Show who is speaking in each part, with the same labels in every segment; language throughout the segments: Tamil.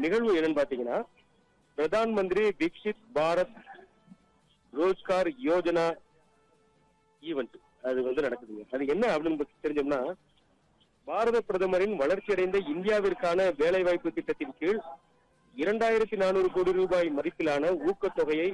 Speaker 1: நிகழ்வு என்னன்னு பாத்தீங்கன்னா பிரதான் மந்திரி தீக்ஷித் பாரத் ரோஜ்கார் யோஜனா ஈவெண்ட் அது வந்து நடக்குதுங்க அது என்ன அப்படின்னு பத்தி தெரிஞ்சோம்னா பாரத பிரதமரின் வளர்ச்சியடைந்த இந்தியாவிற்கான வேலைவாய்ப்பு திட்டத்தின் கீழ் இரண்டாயிரத்தி நானூறு கோடி ரூபாய் மதிப்பிலான ஊக்கத்தொகையை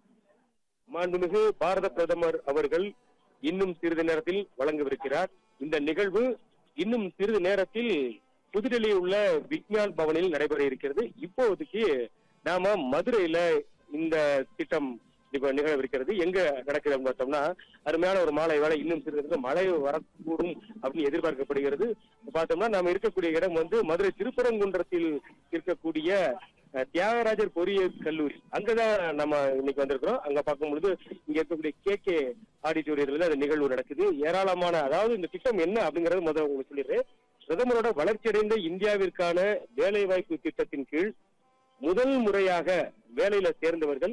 Speaker 1: மாண்புமிகு பாரத பிரதமர் அவர்கள் இன்னும் சிறிது நேரத்தில் வழங்கவிருக்கிறார் இந்த நிகழ்வு இன்னும் சிறிது நேரத்தில் புதுடெல்லியில் உள்ள விக்ஞான் பவனில் நடைபெற இருக்கிறது இப்போதைக்கு நாம மதுரையில இந்த திட்டம் இப்ப நிகழவிருக்கிறது எங்க நடக்குது அப்படின்னு பார்த்தோம்னா அருமையான ஒரு மாலை வேலை இன்னும் சிறிது நேரத்துல மழை வரக்கூடும் அப்படின்னு எதிர்பார்க்கப்படுகிறது பார்த்தோம்னா நாம இருக்கக்கூடிய இடம் வந்து மதுரை திருப்பரங்குன்றத்தில் இருக்கக்கூடிய அஹ், தியாகராஜர் பொறியியல் கல்லூரி அங்கதான் நம்ம இன்னைக்கு வந்திருக்கிறோம் அங்க பார்க்கும் பொழுது இங்க இருக்கக்கூடிய கே கே ஆடிட்டோரியத்துல அந்த நிகழ்வு நடக்குது ஏராளமான அதாவது இந்த திட்டம் என்ன அப்படிங்கறது முதல்ல உங்களுக்கு சொல்லிடுறேன் பிரதமரோட வளர்ச்சியடைந்த இந்தியாவிற்கான வேலைவாய்ப்பு திட்டத்தின் கீழ் முதல் முறையாக வேலையில சேர்ந்தவர்கள்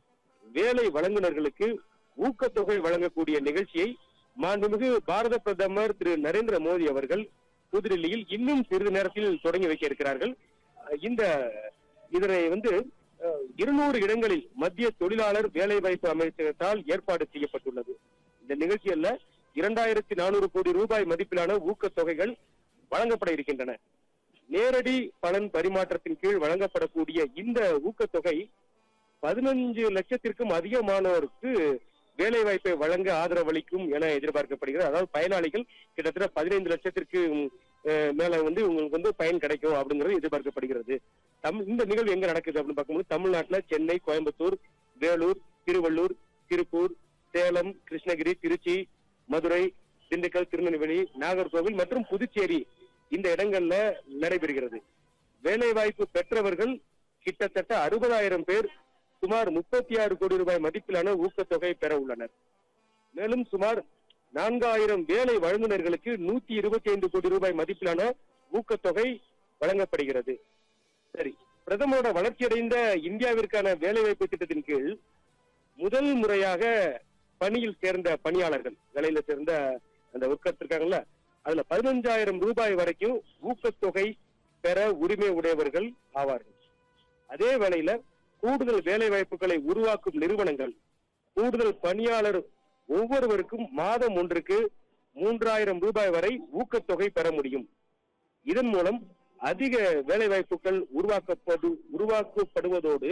Speaker 1: வேலை வழங்குனர்களுக்கு ஊக்கத்தொகை வழங்கக்கூடிய நிகழ்ச்சியை மாண்புமிகு பாரத பிரதமர் திரு நரேந்திர மோடி அவர்கள் புதுடில்லியில் இன்னும் சிறிது நேரத்தில் தொடங்கி வைக்க இருக்கிறார்கள் அஹ் இந்த இதனை வந்து அஹ், இருநூறு இடங்களில் மத்திய தொழிலாளர் வேலைவாய்ப்பு அமைச்சகத்தால் ஏற்பாடு செய்யப்பட்டுள்ளது இந்த நிகழ்ச்சியல்ல இரண்டாயிரத்தி நானூறு கோடி ரூபாய் மதிப்பிலான ஊக்கத்தொகைகள் வழங்கப்பட இருக்கின்றன நேரடி பலன் பரிமாற்றத்தின் கீழ் வழங்கப்படக்கூடிய இந்த ஊக்கத்தொகை பதினஞ்சு லட்சத்திற்கும் அதிகமானோருக்கு வேலை வாய்ப்பை வழங்க ஆதரவளிக்கும் என எதிர்பார்க்கப்படுகிறது அதாவது பயனாளிகள் கிட்டத்தட்ட பதினைந்து லட்சத்திற்கு அஹ், மேல வந்து உங்களுக்கு வந்து பயன் கிடைக்கும் அப்படிங்கிறது எதிர்பார்க்கப்படுகிறது தம் இந்த நிகழ்வு எங்க நடக்குது அப்படின்னு பார்க்கும்போது தமிழ்நாட்டுல சென்னை கோயம்புத்தூர் வேலூர் திருவள்ளூர் திருப்பூர் சேலம் கிருஷ்ணகிரி திருச்சி மதுரை திண்டுக்கல் திருநெல்வேலி நாகர்கோவில் மற்றும் புதுச்சேரி இந்த இடங்கள்ல நடைபெறுகிறது வேலை வாய்ப்பு பெற்றவர்கள் கிட்டத்தட்ட அறுபதாயிரம் பேர் சுமார் முப்பத்தி ஆறு கோடி ரூபாய் மதிப்பிலான ஊக்கத்தொகை பெற உள்ளனர் மேலும் சுமார் நான்காயிரம் வேலை வழங்குனர்களுக்கு நூத்தி இருபத்தி ஐந்து கோடி ரூபாய் மதிப்பிலான ஊக்கத்தொகை வழங்கப்படுகிறது சரி பிரதமரோட வளர்ச்சியடைந்த இந்தியாவிற்கான வேலைவாய்ப்பு திட்டத்தின் கீழ் முதல் முறையாக பணியில் சேர்ந்த பணியாளர்கள் வேலையில சேர்ந்த அந்த ஒர்க்கர்ஸ் இருக்காங்கல்ல அதுல பதினஞ்சாயிரம் ரூபாய் வரைக்கும் ஊக்கத்தொகை பெற உரிமை உடையவர்கள் ஆவார்கள் அதே வேளையில கூடுதல் வேலை வாய்ப்புகளை உருவாக்கும் நிறுவனங்கள் கூடுதல் பணியாளர் ஒவ்வொருவருக்கும் மாதம் ஒன்றுக்கு மூன்றாயிரம் ரூபாய் வரை ஊக்கத்தொகை பெற முடியும் இதன் மூலம் அதிக வேலை வாய்ப்புகள் உருவாக்கப்படு உருவாக்கப்படுவதோடு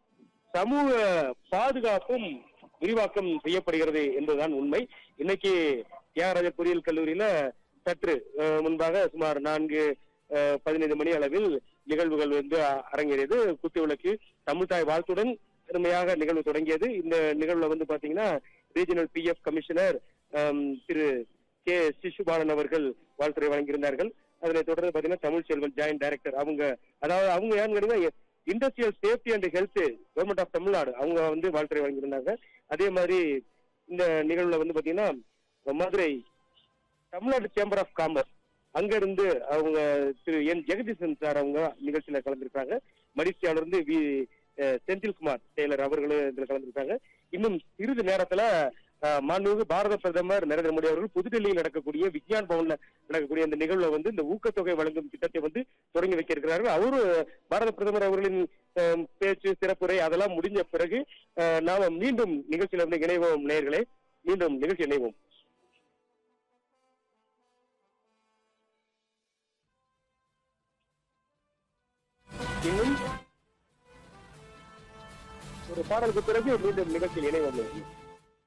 Speaker 1: சமூக பாதுகாப்பும் விரிவாக்கம் செய்யப்படுகிறது என்பதுதான் உண்மை இன்னைக்கு தியாகராஜர் பொறியியல் கல்லூரியில சற்று அஹ், முன்பாக சுமார் நான்கு அஹ், பதினைந்து மணி அளவில் நிகழ்வுகள் வந்து அ- அரங்கேறியது குத்துவிளக்கு தமிழ்தாய் வாழ்த்துடன் அருமையாக நிகழ்வு தொடங்கியது இந்த நிகழ்வுல வந்து பாத்தீங்கன்னா regional P F commissioner um, திரு கே சிசுபாலன் அவர்கள் வாழ்த்துறை வழங்கியிருந்தார்கள் அதனைத் தொடர்ந்து பாத்தீங்கன்னா தமிழ் செல்வன் ஜாயின்ட் டைரக்டர் அவங்க அதாவது அவங்க யாருன்னு கேட்டீங்கன்னா industrial safety and health government of Tamil Nadu அவங்க வந்து வாழ்த்துறை வழங்கியிருந்தாங்க அதே மாதிரி இந்த நிகழ்வுல வந்து பாத்தீங்கன்னா Madurai Tamil Nadu chamber of commerce அங்க இருந்து அவங்க திரு என் ஜெகதீசன் சார் அவங்க நிகழ்ச்சியில கலந்துருக்காங்க மடிச்சியால இருந்து வி அஹ், செந்தில்குமார் டெய்லர் அவர்களும் இதுல கலந்துருக்காங்க இன்னும் சிறிது நேரத்துல அஹ், மாண்புமிகு பாரத பிரதமர் நரேந்திர மோடி அவர்கள் புதுடெல்லியில் நடக்கக்கூடிய விக்ஞான் பவன்ல நடக்கக்கூடிய இந்த நிகழ்வுல வந்து இந்த ஊக்கத்தொகை வழங்கும் திட்டத்தை வந்து தொடங்கி வைக்க இருக்கிறார்கள் அவரு பாரத பிரதமர் அவர்களின் அஹ், பேச்சு சிறப்புரை அதெல்லாம் முடிஞ்ச பிறகு அஹ், நாம மீண்டும் நிகழ்ச்சியில வந்து இணைவோம் நேயர்களே மீண்டும் நிகழ்ச்சி இணைவோம் இன்னும் ஒரு பாடலுக்கு பிறகு மீண்டும் நிகழ்ச்சியில் இணைவோம் நேயர்களே.